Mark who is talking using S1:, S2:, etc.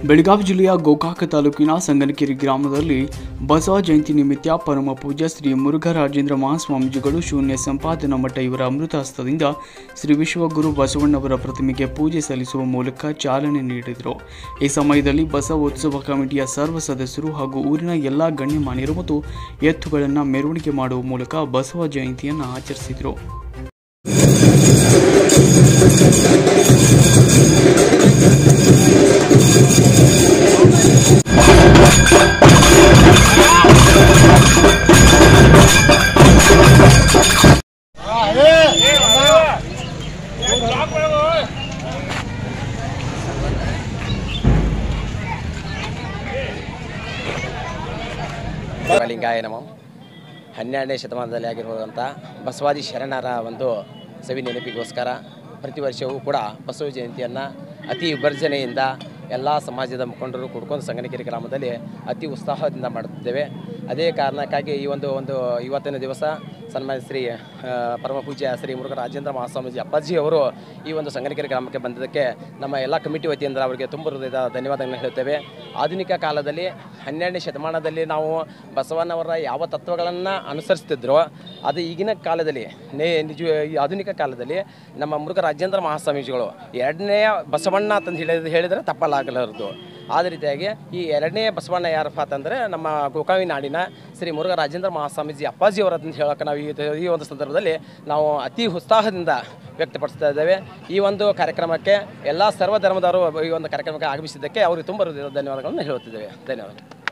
S1: ಬೆಳಗಾವಿ ಜಿಲ್ಲೆಯ ಗೋಕಾಕ ತಾಲೂಕಿನ ಸಂಗನಕೆರೆ ಗ್ರಾಮದಲ್ಲಿ ಬಸವ ಜಯಂತಿ ನಿಮಿತ್ತ ಪರಮ ಪೂಜ್ಯ ಶ್ರೀ ಮುರುಘರಾಜೇಂದ್ರ ಮಹಾಸ್ವಾಮೀಜಿಗಳು ಶೂನ್ಯ ಸಂಪಾದನಾ ಮಠ ಇವರ ಅಮೃತಹಸ್ತದಿಂದ ಶ್ರೀ ವಿಶ್ವಗುರು ಬಸವಣ್ಣವರ ಪ್ರತಿಮೆಗೆ ಪೂಜೆ ಸಲ್ಲಿಸುವ ಮೂಲಕ ಚಾಲನೆ ನೀಡಿದರು ಈ ಸಮಯದಲ್ಲಿ ಬಸವ ಉತ್ಸವ ಕಮಿಟಿಯ ಸರ್ವ ಸದಸ್ಯರು ಹಾಗೂ ಊರಿನ ಎಲ್ಲ ಗಣ್ಯಮಾನ್ಯರು ಮತ್ತು ಎತ್ತುಗಳನ್ನು ಮೆರವಣಿಗೆ ಮಾಡುವ ಮೂಲಕ ಬಸವ ಜಯಂತಿಯನ್ನು ಆಚರಿಸಿದರು
S2: ಶಿವಲಿಂಗಾಯ ನಮಃ ಹನ್ನೆರಡನೇ ಶತಮಾನದಲ್ಲಿ ಆಗಿರುವಂಥ ಬಸವಾದಿ ಶರಣರ ಒಂದು ಸವಿ ನೆನಪಿಗೋಸ್ಕರ ಪ್ರತಿ ವರ್ಷವೂ ಕೂಡ ಬಸವ ಜಯಂತಿಯನ್ನು ಅತಿ ವಿಭರ್ಜನೆಯಿಂದ ಎಲ್ಲ ಸಮಾಜದ ಮುಖಂಡರು ಕುಡ್ಕೊಂಡು ಸಂಗನಕೆರೆ ಗ್ರಾಮದಲ್ಲಿ ಅತಿ ಉತ್ಸಾಹದಿಂದ ಮಾಡುತ್ತಿದ್ದೇವೆ ಅದೇ ಕಾರಣಕ್ಕಾಗಿ ಈ ಒಂದು ಒಂದು ಇವತ್ತಿನ ದಿವಸ ಸನ್ಮಾನ್ಯ ಶ್ರೀ ಆ, ಪರಮ ಪೂಜ್ಯ ಶ್ರೀ ಮುರುಘ ರಾಜೇಂದ್ರ ಮಹಾಸ್ವಾಮೀಜಿ ಅಪ್ಪಾಜಿ ಅವರು ಈ ಒಂದು ಸಂಗನಕೆರೆ ಗ್ರಾಮಕ್ಕೆ ಬಂದಿದ್ದಕ್ಕೆ ನಮ್ಮ ಎಲ್ಲ ಕಮಿಟಿ ವತಿಯಿಂದ ಅವರಿಗೆ ತುಂಬ ಹೃದಯದ ಧನ್ಯವಾದಗಳನ್ನು ಹೇಳ್ತೇವೆ ಆಧುನಿಕ ಕಾಲದಲ್ಲಿ ಹನ್ನೆರಡನೇ ಶತಮಾನದಲ್ಲಿ ನಾವು ಬಸವಣ್ಣವರ ಯಾವ ತತ್ವಗಳನ್ನು ಅನುಸರಿಸ್ತಿದ್ರೋ ಅದು ಈಗಿನ ಕಾಲದಲ್ಲಿ ನೇ ನಿಜ ಈ ಆಧುನಿಕ ಕಾಲದಲ್ಲಿ ನಮ್ಮ ಮುರುಘ ರಾಜೇಂದ್ರ ಮಹಾಸ್ವಾಮೀಜಿಗಳು ಎರಡನೆಯ ಬಸವಣ್ಣ ಅಂತಂದು ಹೇಳಿದ್ರೆ ಹೇಳಿದರೆ ತಪ್ಪಲಾಗಲಾರದು ಆದ ರೀತಿಯಾಗಿ ಈ ಎರಡನೇ ಬಸವಣ್ಣ ಯಾರಪ್ಪ ಅಂತಂದರೆ ನಮ್ಮ ಗೋಕಾವಿ ನಾಡಿನ ಶ್ರೀ ಮುರುಘ ರಾಜೇಂದ್ರ ಮಹಾಸ್ವಾಮೀಜಿ ಅಪ್ಪಾಜಿ ಅವರಂತ ಹೇಳೋಕೆ ನಾವು ಈ ಈ ಒಂದು ಸಂದರ್ಭದಲ್ಲಿ ನಾವು ಅತಿ ಉತ್ಸಾಹದಿಂದ ವ್ಯಕ್ತಪಡಿಸ್ತಾ ಇದ್ದೇವೆ ಈ ಒಂದು ಕಾರ್ಯಕ್ರಮಕ್ಕೆ ಎಲ್ಲ ಸರ್ವ ಧರ್ಮದವರು ಈ ಒಂದು ಕಾರ್ಯಕ್ರಮಕ್ಕೆ ಆಗಮಿಸಿದ್ದಕ್ಕೆ ಅವರಿಗೆ ತುಂಬ ಹೃದಯದ ಧನ್ಯವಾದಗಳನ್ನು ಹೇಳುತ್ತಿದ್ದೇವೆ ಧನ್ಯವಾದ